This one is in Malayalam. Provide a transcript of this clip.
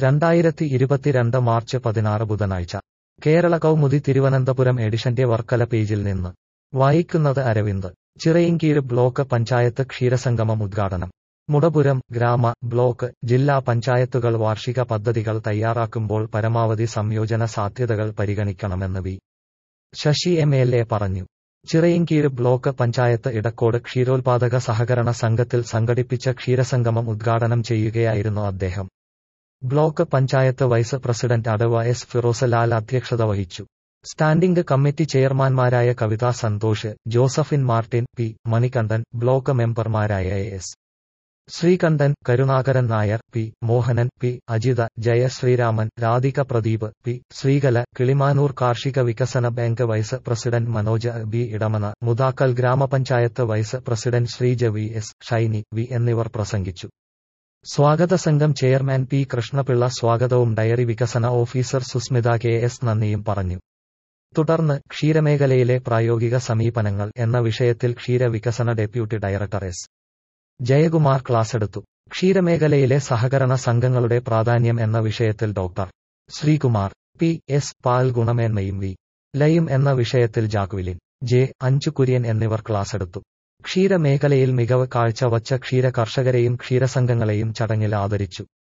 രണ്ടായിരത്തി ഇരുപത്തിരണ്ട് മാർച്ച് പതിനാറ് ബുധനാഴ്ച കേരള കൗമുദി തിരുവനന്തപുരം എഡിഷന്റെ വർക്കല പേജിൽ നിന്ന് വായിക്കുന്നത് അരവിന്ദ് ചിറയിൻകീഴ് ബ്ലോക്ക് പഞ്ചായത്ത് ക്ഷീരസംഗമം ഉദ്ഘാടനം മുടപുരം ഗ്രാമ ബ്ലോക്ക് ജില്ലാ പഞ്ചായത്തുകൾ വാർഷിക പദ്ധതികൾ തയ്യാറാക്കുമ്പോൾ പരമാവധി സംയോജന സാധ്യതകൾ പരിഗണിക്കണമെന്ന് V Sasi M L A പറഞ്ഞു ചിറയിൻകീഴ് ബ്ലോക്ക് പഞ്ചായത്ത് ഇടക്കോട് ക്ഷീരോത്പാദക സഹകരണ സംഘത്തിൽ സംഘടിപ്പിച്ച ക്ഷീരസംഗമം ഉദ്ഘാടനം ചെയ്യുകയായിരുന്നു അദ്ദേഹം block panchayat vice president Adava S Firozlal അധ്യക്ഷത വഹിച്ചു സ്റ്റാൻഡിംഗ് കമ്മിറ്റി ചെയർമാൻമാരായ കവിത സന്തോഷ് ജോസഫിൻ മാർട്ടിൻ പി മണികണ്ഠൻ ബ്ലോക്ക് മെമ്പർമാരായ S Sreekandan Karunakaran Nair P Mohanan P Ajitha Jaya Sreeraman Radhika Pradeep P Sreekala Kilimanoor കാർഷിക വികസന bank vice president Manoj B Edamana Mudakkal ഗ്രാമപഞ്ചായത്ത് vice president Sreeja V S Shiny V എന്നിവർ പ്രസംഗിച്ചു സ്വാഗത സംഘം ചെയർമാൻ പി കൃഷ്ണപിള്ള സ്വാഗതവും ഡയറി വികസന ഓഫീസർ സുസ്മിത കെ എസ് നന്ദിയും പറഞ്ഞു തുടർന്ന് ക്ഷീരമേഖലയിലെ പ്രായോഗിക സമീപനങ്ങൾ എന്ന വിഷയത്തിൽ ക്ഷീരവികസന ഡെപ്യൂട്ടി ഡയറക്ടർ എസ് ജയകുമാർ ക്ലാസെടുത്തു ക്ഷീരമേഖലയിലെ സഹകരണ സംഘങ്ങളുടെ പ്രാധാന്യം എന്ന വിഷയത്തിൽ ഡോക്ടർ ശ്രീകുമാർ പി എസ് പാൽ ഗുണമേന്മയും വി ലയും എന്ന വിഷയത്തിൽ ജാക്വിലിൻ ജെ അഞ്ചു കുര്യൻ എന്നിവർ ക്ലാസെടുത്തു ക്ഷീരമേഖലയിൽ മികവ് കാഴ്ചവച്ച ക്ഷീര കർഷകരെയും ക്ഷീരസംഘങ്ങളെയും ചടങ്ങിൽ ആദരിച്ചു